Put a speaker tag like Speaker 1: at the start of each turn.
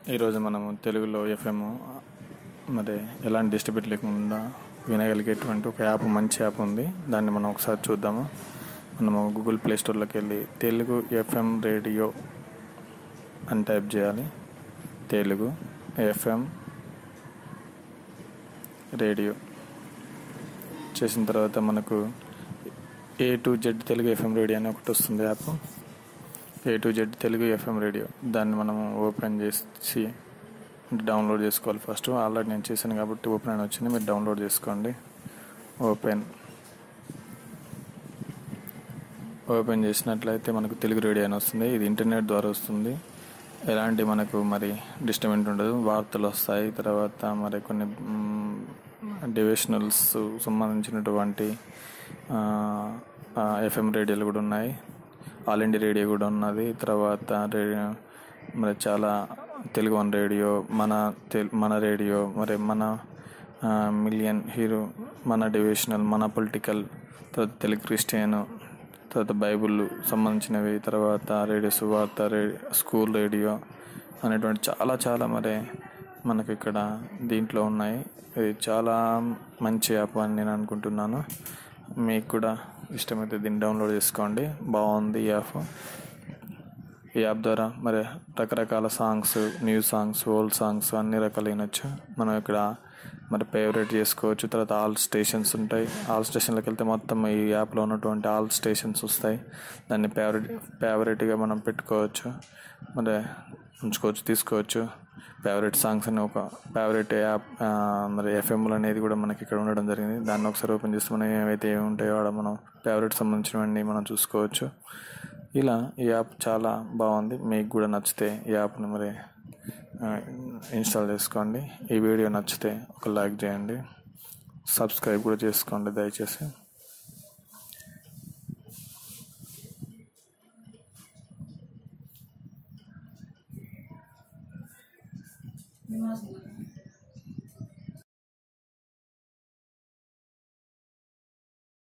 Speaker 1: ఈరోజు మనము తెలుగులో ఎఫ్ఎం మరి ఎలాంటి డిస్టర్బెన్స్ లేకుండా వినగలిగేటువంటి ఒక యాప్ మంచి యాప్ ఉంది దాన్ని మనం ఒకసారి చూద్దాము మనము గూగుల్ ప్లే స్టోర్లోకి వెళ్ళి తెలుగు ఎఫ్ఎం రేడియో అని టైప్ చేయాలి తెలుగు ఎఫ్ఎం రేడియో చేసిన తర్వాత మనకు A to Z Telugu FM radio అని ఒకటి వస్తుంది app A to Z Telugu FM radio దాన్ని మనము ఓపెన్ చేసి డౌన్లోడ్ చేసుకోవాలి ఫస్ట్ ఆల్రెడీ నేను చేశాను కాబట్టి ఓపెన్ అని వచ్చింది మీరు డౌన్లోడ్ చేసుకోండి ఓపెన్ ఓపెన్ చేసినట్లయితే మనకు తెలుగు రేడియో అని వస్తుంది ఇది ఇంటర్నెట్ ద్వారా వస్తుంది ఎలాంటి మనకు మరి డిస్టర్బెంట్ ఉండదు వార్తలు వస్తాయి తర్వాత మరి కొన్ని డివిషనల్స్ సంబంధించినటువంటి ఎఫ్ఎం రేడియోలు కూడా ఉన్నాయి ఆల్ ఇండియా రేడియో కూడా ఉన్నది తర్వాత రేడియో మరి చాలా తెలుగు వన్ రేడియో మన తెల్ మన రేడియో మరి మన మిలియన్ హీరో మన డివిషనల్ మన పొలిటికల్ తర్వాత తెలుగు క్రిస్టియన్ తర్వాత బైబుల్ సంబంధించినవి తర్వాత రేడియో సువార్త రేడియో స్కూల్ రేడియో అనేటువంటి చాలా చాలా మరి మనకు ఇక్కడ దీంట్లో ఉన్నాయి ఇది చాలా మంచి యాప్ అని నేను అనుకుంటున్నాను మీకు కూడా ఇష్టమైతే దీన్ని డౌన్లోడ్ చేసుకోండి బాగుంది ఈ యాప్ ఈ యాప్ ద్వారా మరి రకరకాల songs new songs old songs అన్ని రకాలు వినొచ్చు మనం ఇక్కడ మరి ఫేవరెట్ చేసుకోవచ్చు తర్వాత ఆల్ స్టేషన్స్ ఉంటాయి ఆల్ స్టేషన్లకు వెళ్తే మొత్తం ఈ యాప్లో ఉన్నటువంటి ఆల్ స్టేషన్స్ వస్తాయి దాన్ని ఫేవరెట్ ఫేవరెట్గా మనం పెట్టుకోవచ్చు మరి ఉంచుకోవచ్చు తీసుకోవచ్చు ఫేవరెట్ సాంగ్స్ అని ఒక ఫేవరెట్ యాప్ మరి ఎఫ్ఎంలు అనేది కూడా మనకి ఇక్కడ ఉండడం జరిగింది దాన్ని ఒకసారి ఓపెన్ చేస్తే మనం ఏవైతే ఏమి ఉంటాయో ఆడ మనం ఫేవరెట్ సంబంధించినవన్నీ మనం చూసుకోవచ్చు ఇలా ఈ యాప్ చాలా బాగుంది మీకు కూడా నచ్చితే ఈ యాప్ని మరి ఇన్స్టాల్ చేసుకోండి ఈ వీడియో నచ్చితే ఒక లైక్ చేయండి సబ్స్క్రైబ్ కూడా చేసుకోండి దయచేసి
Speaker 2: నివాసం